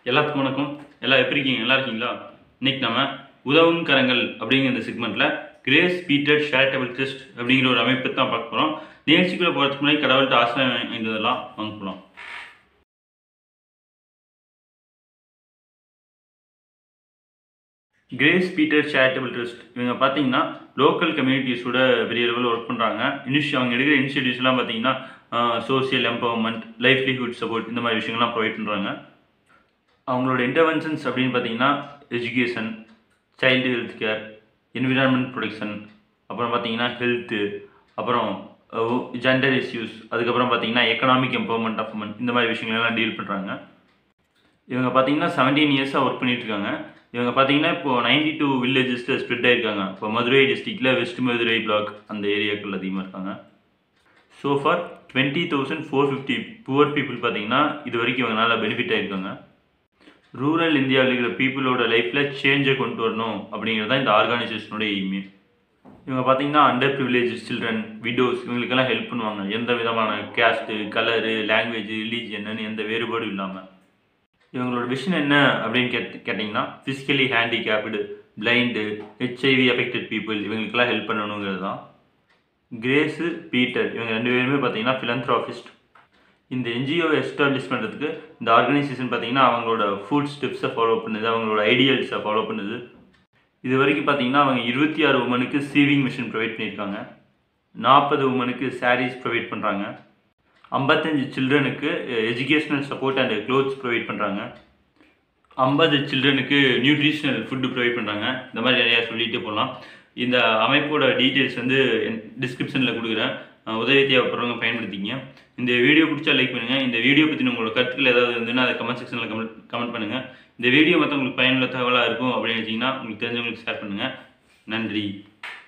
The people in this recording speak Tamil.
எல்லாத்துக்கும் வணக்கம் எல்லாம் எப்படி இருக்கீங்க நல்லா இருக்கீங்களா இன்னைக்கு நம்ம உதவும் கரங்கள் அப்படிங்கிற இந்த செக்மெண்ட்ல கிரேஸ் பீட்டர் சேரிட்டபிள் ட்ரஸ்ட் அப்படிங்கிற ஒரு அமைப்பை தான் பார்க்க போகிறோம் நிகழ்ச்சிக்குள்ள போகிறதுக்கு முன்னாடி கடவுள்கிட்ட ஆசை வாங்கியதெல்லாம் வாங்க போகலாம் கிரேஸ் பீட்டர் சேரிட்டபிள் ட்ரஸ்ட் இவங்க பார்த்தீங்கன்னா லோக்கல் கம்யூனிட்டிஸோட பெரிய லெவலில் ஒர்க் பண்ணுறாங்க இனிஷி அவங்க எடுக்கிற இனிஷியேட்டிவ்ஸ்லாம் பார்த்தீங்கன்னா சோசியல் எம்பவர்மெண்ட் லைவ்லிஹுட் சப்போர்ட் இந்த மாதிரி விஷயங்கள்லாம் ப்ரொவைட் பண்ணுறாங்க அவங்களோட இன்டர்வென்ஷன்ஸ் அப்படின்னு பார்த்தீங்கன்னா education child health care environment protection அப்புறம் பார்த்தீங்கன்னா ஹெல்த்து அப்புறம் ஜெண்டர் இஷ்யூஸ் அதுக்கப்புறம் பார்த்தீங்கன்னா எக்கனாமிக் எம்பவர்மெண்ட் ஆஃப் உமன் இந்த மாதிரி விஷயங்களெல்லாம் டீல் பண்ணுறாங்க இவங்க பார்த்தீங்கன்னா செவன்டீன் இயர்ஸாக ஒர்க் பண்ணிட்டு இருக்காங்க இவங்க பார்த்தீங்கன்னா இப்போ நைன்டி டூ வில்லேஜஸில் ஸ்ப்ரெட் ஆயிருக்காங்க இப்போ மதுரை டிஸ்ட்ரிக்டில் வெஸ்ட் மதுரை பிளாக் அந்த ஏரியாக்கள் அதிகமாக இருக்காங்க so far twenty thousand four fifty poor people பார்த்தீங்கன்னா இது வரைக்கும் இவங்க நல்லா பெனிஃபிட் ஆயிருக்காங்க ரூரல் இந்தியாவில் இருக்கிற பீப்புளோட லைஃப்பில் சேஞ்சை கொண்டு வரணும் அப்படிங்கிறது தான் இந்த ஆர்கனைசேஷனோட எய்மே இவங்க பார்த்தீங்கன்னா அண்டர் ப்ரிவிலேஜ் சில்ட்ரன் விடோஸ் இவங்களுக்கெல்லாம் ஹெல்ப் பண்ணுவாங்க எந்த விதமான கேஸ்ட்டு கலரு லாங்குவேஜ் ரிலீஜியன்னு எந்த வேறுபாடும் இல்லாமல் இவங்களோட விஷன் என்ன அப்படின்னு கேட் கேட்டிங்கன்னா physically handicapped blind HIV affected people இவங்களுக்கெல்லாம் ஹெல்ப் பண்ணணுங்கிறது தான் கிரேஸு பீட்டர் இவங்க ரெண்டு பேருமே பார்த்தீங்கன்னா ஃபிலந்த்ராபிஸ்ட் இந்த என்ஜிஓவை எஸ்டாப்ளிஷ் பண்ணுறதுக்கு இந்த ஆர்கனைசேஷன் பார்த்தீங்கன்னா அவங்களோட ஃபுட் ஸ்டெப்ஸை ஃபாலோ பண்ணுது அவங்களோட ஐடியல்ஸை ஃபாலோ பண்ணுது இது வரைக்கும் பார்த்தீங்கன்னா அவங்க இருபத்தி ஆறு உமனுக்கு சீவிங் மிஷின் ப்ரொவைட் பண்ணியிருக்காங்க நாற்பது உமனுக்கு சாரீஸ் ப்ரொவைட் பண்ணுறாங்க ஐம்பத்தஞ்சு சில்ட்ரனுக்கு educational support and clothes provide பண்ணுறாங்க ஐம்பது சில்ட்ரனுக்கு நியூட்ரிஷனல் ஃபுட்டு ப்ரொவைட் பண்ணுறாங்க இந்த மாதிரி நிறையா சொல்லிட்டு போகலாம் இந்த அமைப்போட டீட்டெயில்ஸ் வந்து டிஸ்கிரிப்ஷனில் கொடுக்குறேன் அஹ் உதவி தேவைப்படுறவங்க பயன்படுத்திங்க இந்த வீடியோ பிடிச்சா லைக் பண்ணுங்கள் இந்த வீடியோ பற்றின உங்களோட கருத்துக்கள் ஏதாவது இருந்ததுன்னா அதை கமெண்ட் செக்ஷனில் கமெண்ட் கமெண்ட் பண்ணுங்கள் இந்த வீடியோ மற்றவங்களுக்கு பயனுள்ள தகவலாக இருக்கும் அப்படின்னு வச்சிங்கன்னா உங்களுக்கு தெரிஞ்சவங்களுக்கு ஷேர் பண்ணுங்கள் நன்றி